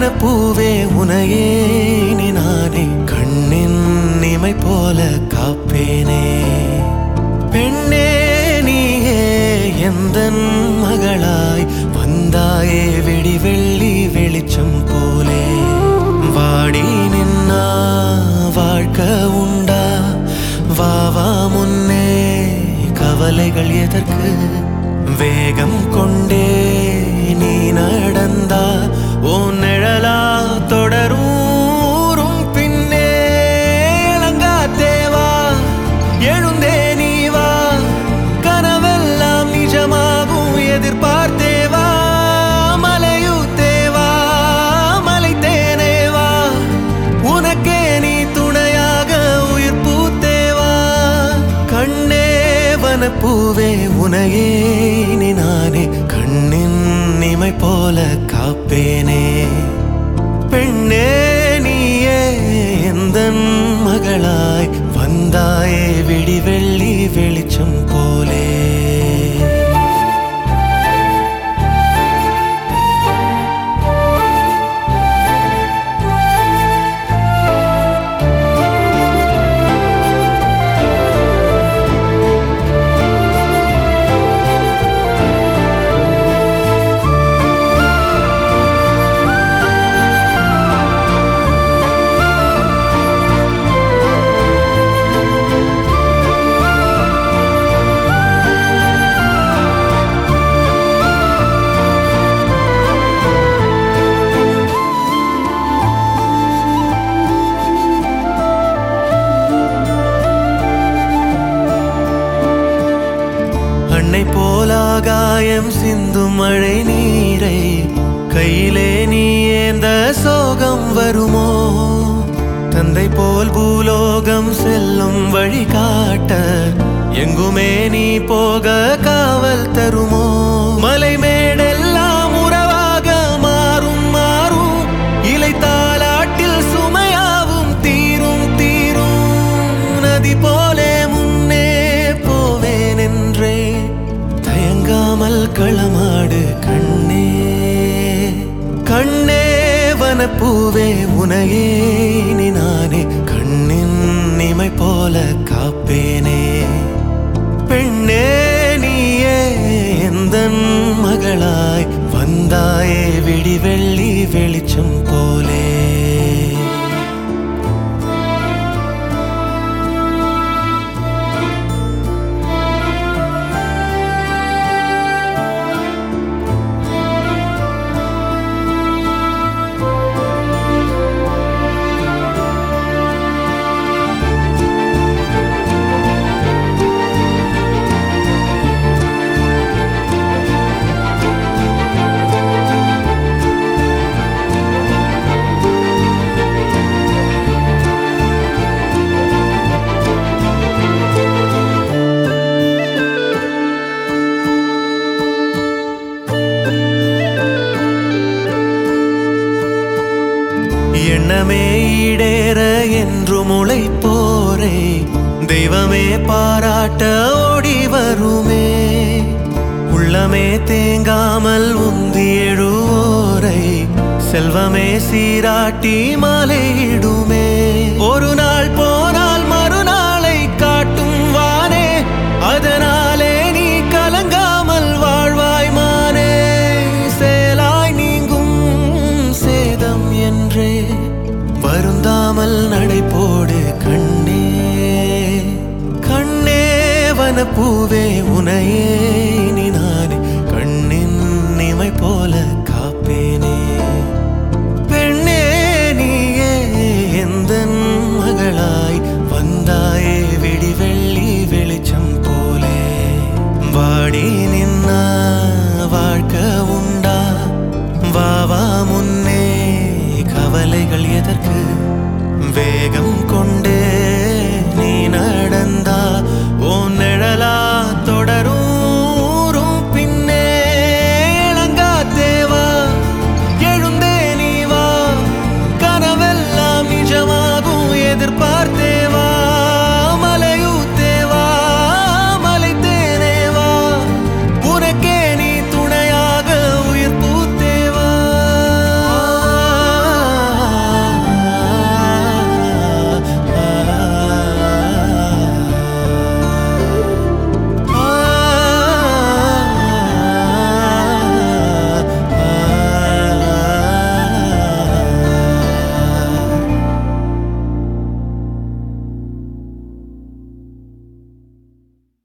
வனப்பூவே உனையே நீ நானே கண்ணின் இமை போல காப்பேனே பெண்ணே நீயே எந்தன் மகளாய் வந்தாயே வெடி வெள்ளி வெளிச்சம் போலே வாடி நின்னா வாழ்க்கை உண்டா வா வா முன்னே கவலைகள் எதற்கு வேகம் கொண்டே நீ நடந்தா ஓ நிழலா தொடரூரும் பின்னே இளங்கா தேவா எழுந்தே நீ வா கனவெல்லாம் நிஜமாகும் எதிர்பார்த்தேவா மலையு தேவா மலை தேனேவா உனக்கே நீ துணையாக உயிர் பூத்தேவா கண்ணே வனப்பூவே உனையே நீ நானே கண்ணின் இமை போல காப்பேனே பெண்ணே நீயே எந்தன் மகளாய் வந்தாயே விடி வெள்ளி வெளிச்சம் போலே அன்னை போலாகாயம் சிந்தும் மழை நீரை கையிலே நீ ஏந்த சோகம் வருமோ தந்தை போல் பூலோகம் செல்லும் வழி காட்ட எங்குமே நீ போக காவல் தருமோ மலை மேடெல்லாம் உறவாக மாறும் மாறும் இலை தாலாட்டில் சுமையாவும் தீரும் தீரும் நதி போலே முன்னே போவேன் என்றே தயங்காமல் களமாடு கண்ணே கண்ணே வனப்பூவே உனையே நீ நானே கண்ணின் இமை போல காப்பேனே பெண்ணே நீயே எந்தன் மகளாய் வந்தாயே விடி வெள்ளி வெளிச்சம் போலே எண்ணமே ஈடேற என்று முளை போரே தெய்வமே பாராட்ட ஓடி வருமே உள்ளமே தேங்காமல் உந்தி எழுவோரை செல்வமே சீராட்டி மாலையிடுமே ஒரு நாள் போனால் மறுநாளை காட்டும் வானே அதனாலே நீ கலங்காமல் வாழ்வாய் மானே சேலாய் நீங்கும் சேதம் என்றே வருந்தாமல் நடைபோடு கண்ணே கண்ணே வனப்பூவே உனையே நீ நானே கண்ணின் இமை போல காப்பேனே பெண்ணே நீயே எந்தன் மகளாய் வந்தாயே விடி வெள்ளி வெளிச்சம் போலே வாடி நின்னா வாழ்க்கை உண்டா வா வா முன்னே கவலைகள் எதற்கு வேகம் கொண்டு